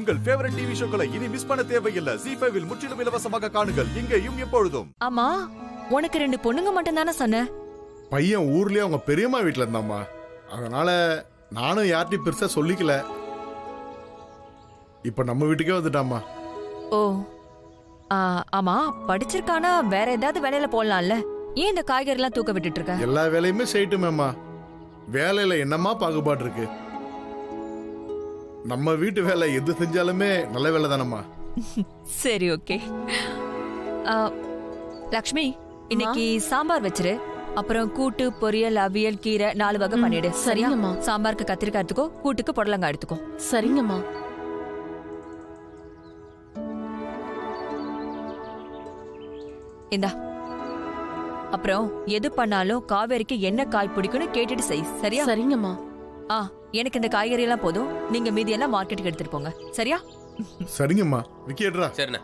உங்கள் favourite TV ஷோக்களை இனி miss பண்ண தேவையில்லை ஜி ஃபைவில் முற்றிலும் இலவசமாக காணுங்கள் இங்கேயும் எப்பொழுதும் ஆமா உனக்கு ரெண்டு பொண்ணுங்க மட்டும் தானே சொன்ன பையன் ஊர்லயே அவங்க பெரியம்மா வீட்டில் இருந்தாம்மா அதனால நானும் யார்கிட்டயும் பெருசா சொல்லிக்கல இப்ப நம்ம வீட்டுக்கே வந்துட்டாம்மா ஓ ஆ, ஆமா படிச்சிருக்கானா வேற ஏதாவது வேலையில போடலாம்ல ஏன் இந்த காய்கறி எல்லாம் தூக்க விட்டுட்டு இருக்க எல்லா வேலையுமே செய்யட்டுமேம்மா வேலையில என்னம்மா பாகுபாடு இருக்கு நம்ம வீட்டு வேலை எது செஞ்சாலுமே நல்ல வேலை தானம்மா சரி ஓகே ஆ, லக்ஷ்மி இன்னைக்கு சாம்பார் வச்சிரு அப்புறம் கூட்டு பொரியல் அவியல் கீரை நாலு வகை ம், பண்ணிடு சரியா சரிங்கம்மா. சாம்பாருக்கு கத்திரிக்காய் எடுத்துக்கோ கூட்டுக்கு புடலங்காய் எடுத்துக்கோ சரிங்கம்மா இந்தா அப்புறம் எது பண்ணாலும் காவேரிக்கு என்ன காய் பிடிக்கும்னு கேட்டுட்டு செய் சரியா சரிங்கம்மா ஆ எனக்கு இந்த காய்கறி எல்லாம் போதும் நீங்க மீதி எல்லாம் மார்க்கெட்டுக்கு எடுத்துட்டு போங்க சரியா சரிங்கம்மா விக்கெட்ரா சரிண்ணே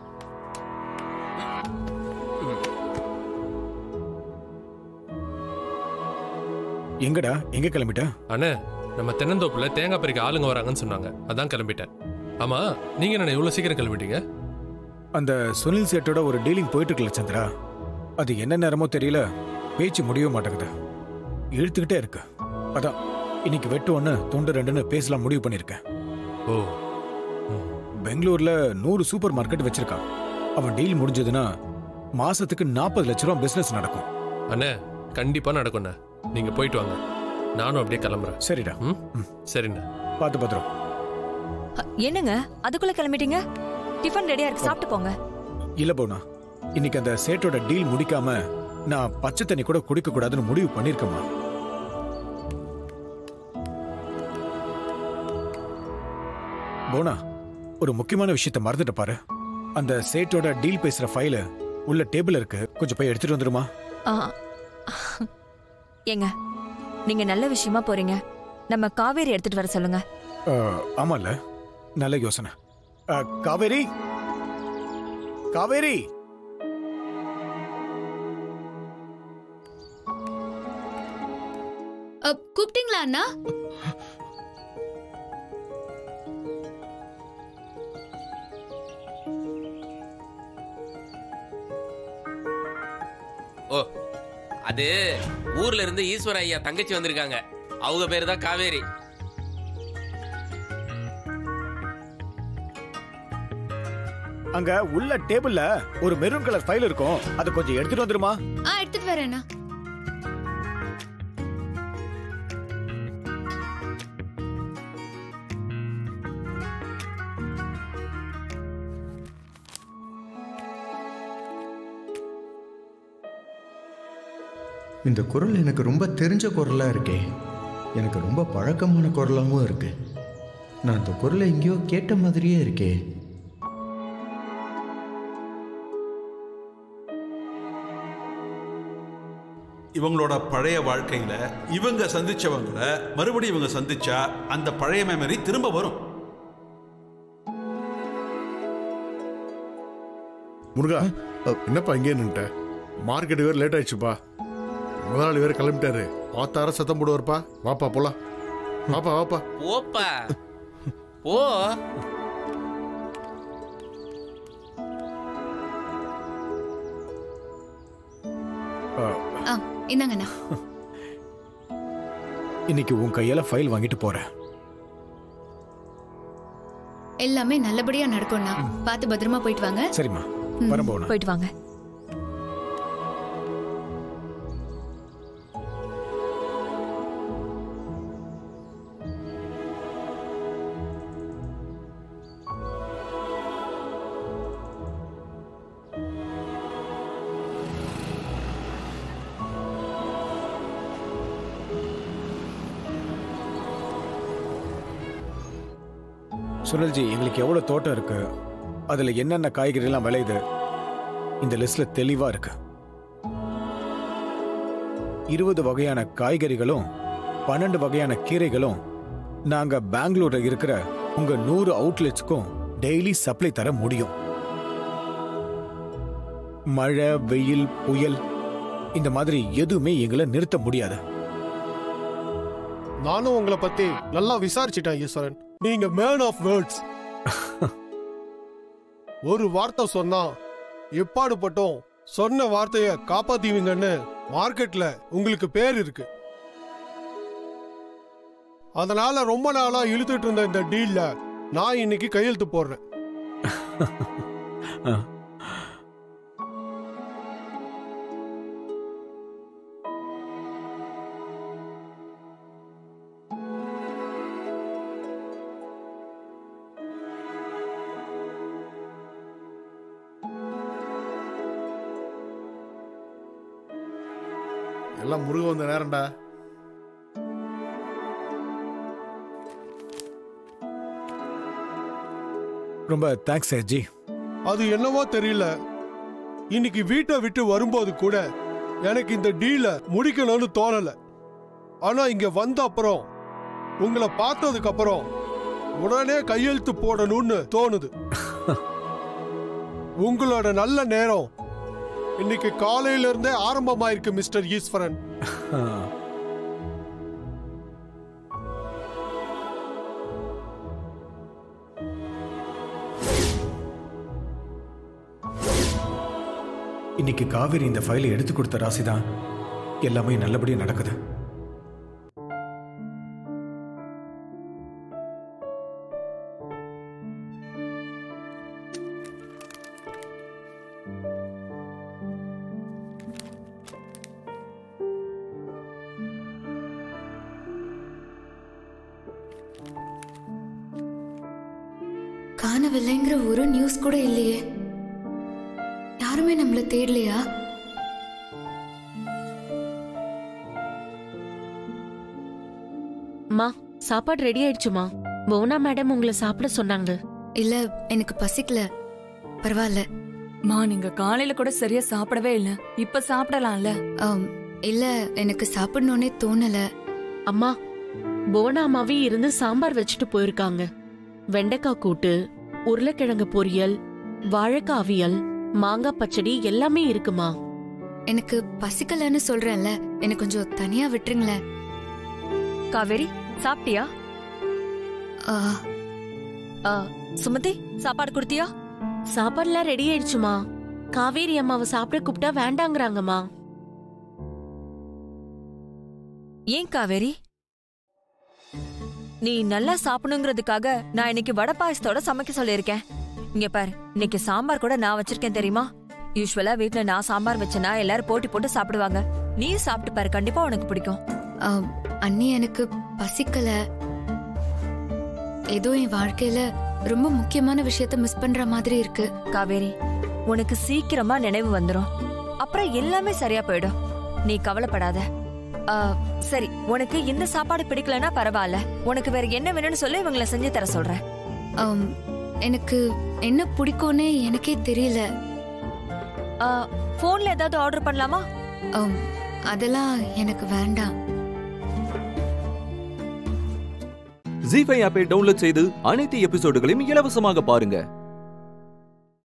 எங்கடா எங்க கிளம்பிட்ட அண்ணே நம்ம தென்னந்தோப்புல தேங்காய் பறிக்க ஆளுங்க வராங்கன்னு சொன்னாங்க அதான் கிளம்பிட்டேன் ஆமா நீங்க என்ன இவ்வளவு சீக்கிரம் கிளம்பிட்டீங்க அந்த சுனில் சேட்டோட ஒரு டீலிங் போயிட்டு இருக்குல்ல சந்திரா அது என்ன நேரமோ தெரியல பேச்சு முடியவே மாட்டேங்குது இழுத்துக்கிட்டே இருக்கு அதான் இன்னைக்கு வெட்டு ஒன்று துண்டு ரெண்டுன்னு பேசலாம் முடிவு பண்ணியிருக்கேன் ஓ பெங்களூர்ல நூறு சூப்பர் மார்க்கெட் வச்சிருக்கான் அவன் டீல் முடிஞ்சதுன்னா மாசத்துக்கு நாற்பது லட்ச ரூபா பிசினஸ் நடக்கும் அண்ணே கண்டிப்பா நடக்கும்ண்ணே நீங்க போயிட்டு வாங்க நானும் அப்படியே கிளம்புறேன் சரிடா ம் சரிண்ணே பார்த்து பத்திரம் அ, என்னங்க அதுக்குள்ள கிளம்பிட்டீங்க டிஃபன் ரெடியா இருக்கு சாப்பிட்டு போங்க இல்ல போனா இன்னைக்கு அந்த சேட்டோட டீல் முடிக்காம நான் பச்சை தண்ணி கூட குடிக்க கூடாதுன்னு முடிவு பண்ணிருக்கேம்மா போனா ஒரு முக்கியமான விஷயத்த மறந்துட்ட பாரு அந்த சேட்டோட டீல் பேசுற ஃபைல உள்ள டேபிள் இருக்கு கொஞ்சம் போய் எடுத்துட்டு வந்துருமா ஆ. ஏங்க நீங்க நல்ல விஷயமா போறீங்க நம்ம காவேரி எடுத்துட்டு வர சொல்லுங்க அஹ், ஆமால நல்ல யோசனை அஹ், காவேரி காவேரி அப், கூப்பிட்டீங்களா அண்ணா ஓ அது ஊர்ல இருந்து ஈஸ்வர ஐயா தங்கச்சி வந்திருக்காங்க அவங்க பேரு தான் காவேரி அங்க உள்ள டேபிள்ல ஒரு மெரூன் கலர் ஃபைல் இருக்கும் அதை கொஞ்சம் எடுத்துட்டு வந்துருமா ஆ எடுத்துட்டு வரேன் அண்ணா இந்த குரல் எனக்கு ரொம்ப தெரிஞ்ச குரலாக இருக்கே எனக்கு ரொம்ப பழக்கமான குரலாகவும் இருக்கு நான் இந்த குரலை எங்கேயோ கேட்ட மாதிரியே இருக்கே இவங்களோட பழைய வாழ்க்கையில இவங்க சந்திச்சவங்கள மறுபடியும் இவங்க சந்திச்சா அந்த பழைய மெமரி திரும்ப வரும் முருகா என்னப்பா இங்கே நின்ட்ட மார்க்கெட் வேறு லேட் ஆயிடுச்சுப்பா முதலாளி வேறு கிளம்பிட்டாரு பார்த்தார சத்தம் போடுவார்ப்பா வாப்பா போலாம் வாப்பா வாப்பா போப்பா போ அஹ், ஆ இந்தாங்க அண்ணா இன்னைக்கு உன் கையால ஃபைல் வாங்கிட்டு போறேன் எல்லாமே நல்லபடியா நடக்கும்ண்ணா பார்த்து பத்திரமா போயிட்டு வாங்க சரிம்மா ம். வரேன் போனா போயிட்டு வாங்க சுனில்ஜி எங்களுக்கு எவ்வளவு தோட்டம் இருக்கு அதுல என்னென்ன காய்கறி எல்லாம் விளையுது இந்த லிஸ்ட்ல தெளிவா இருக்கு இருபது வகையான காய்கறிகளும் பன்னெண்டு வகையான கீரைகளும் நாங்க பெங்களூர்ல இருக்கிற உங்க நூறு அவுட்லெட்ஸ்க்கும் டெய்லி சப்ளை தர முடியும் மழை வெயில் புயல் இந்த மாதிரி எதுவுமே எங்களை நிறுத்த முடியாது நானும் உங்களை பத்தி நல்லா விசாரிச்சிட்டேன் ஈஸ்வரன் நீங்க மேன் ஆஃப் வேர்ட்ஸ் ஒரு வார்த்தை சொன்னா எப்பாடுபட்டோம் சொன்ன வார்த்தைய காப்பாத்துவீங்கன்னு மார்க்கெட்ல உங்களுக்கு பேர் இருக்கு அதனால ரொம்ப நாளா இழுத்துட்டு இருந்த இந்த டீல்ல நான் இன்னைக்கு கையெழுத்து போடுறேன் ஆ. எல்லாம் முருக வந்த நேரம்டா ரொம்ப தேங்க்ஸ் ஜி அது என்னவோ தெரியல இன்னைக்கு வீட்டை விட்டு வரும்போது கூட எனக்கு இந்த டீல முடிக்கணும்னு தோணல ஆனா இங்க வந்த அப்புறம் உங்களை பார்த்ததுக்கு அப்புறம் உடனே கையெழுத்து போடணும்னு தோணுது உங்களோட நல்ல நேரம் இன்னைக்கு காலையில இருந்தே ஆரம்பமாயிருக்கு மிஸ்டர் ஈஸ்வரன் ஆ. இன்னைக்கு காவேரி இந்த ஃபைலை எடுத்து கொடுத்த ராசி தான் எல்லாமே நல்லபடியா நடக்குது காணவில்லைங்கிற ஒரு நியூஸ் கூட இல்லையே யாருமே நம்மள தேடலையா அம்மா சாப்பாடு ரெடி ஆயிடுச்சுமா போனா மேடம் உங்களை சாப்பிட சொன்னாங்க இல்ல எனக்கு பசிக்கல பரவாயில்ல மா நீங்க காலையில கூட சரியா சாப்பிடவே இல்ல இப்ப சாப்பிடலாம்ல ஆம், இல்ல எனக்கு சாப்பிடணும்னே தோணல அம்மா போனா அம்மாவே இருந்து சாம்பார் வச்சுட்டு போயிருக்காங்க வெண்டைக்காய் கூட்டு உருளைக்கிழங்கு பொரியல் வாழைக்காய் அவியல் மாங்காய் பச்சடி எல்லாமே இருக்குமா எனக்கு பசிக்கலன்னு சொல்றேன்ல எனக்கு கொஞ்சம் தனியா விட்டுருங்களேன் காவேரி சாப்பிட்டியா ஆ, ஆ, சுமதி சாப்பாடு கொடுத்தியா சாப்பாடுலாம் ரெடி ஆயிடுச்சுமா காவேரி அம்மாவை சாப்பிட கூப்பிட்டா வேண்டாங்கறாங்கம்மா ஏன் காவேரி நீ நல்லா சாப்பிடணுங்கிறதுக்காக நான் இன்னைக்கு வடை பாயசத்தோட சமைக்க சொல்லியிருக்கேன் இங்க பாரு இன்னைக்கு சாம்பார் கூட நான் வச்சிருக்கேன் தெரியுமா யூஸ்வலா வீட்ல நான் சாம்பார் வச்சேனா எல்லாரும் போட்டி போட்டு சாப்பிடுவாங்க நீ சாப்பிட்டு பாரு கண்டிப்பா உனக்கு பிடிக்கும் ஆம், அண்ணி எனக்கு பசிக்கல ஏதோ என் வாழ்க்கையில ரொம்ப முக்கியமான விஷயத்த மிஸ் பண்ற மாதிரி இருக்கு காவேரி உனக்கு சீக்கிரமா நினைவு வந்துரும் அப்புறம் எல்லாமே சரியா போயிடும் நீ கவலைப்படாத ஆ, சரி உனக்கு இந்த சாப்பாடு பிடிக்கலனா பரவாயில்ல உனக்கு வேற என்ன வேணும்னு சொல்லி இவங்களை செஞ்சு தர சொல்றேன் ஆம், எனக்கு என்ன பிடிக்கும்னே எனக்கே தெரியல ஆ, போன்ல ஏதாவது ஆர்டர் பண்ணலாமா ஆம், அதெல்லாம் எனக்கு வேண்டாம் ஜி ஃபைவ் ஆப்பை டவுன்லோட் செய்து அனைத்து எபிசோடுகளையும் இலவசமாக பாருங்க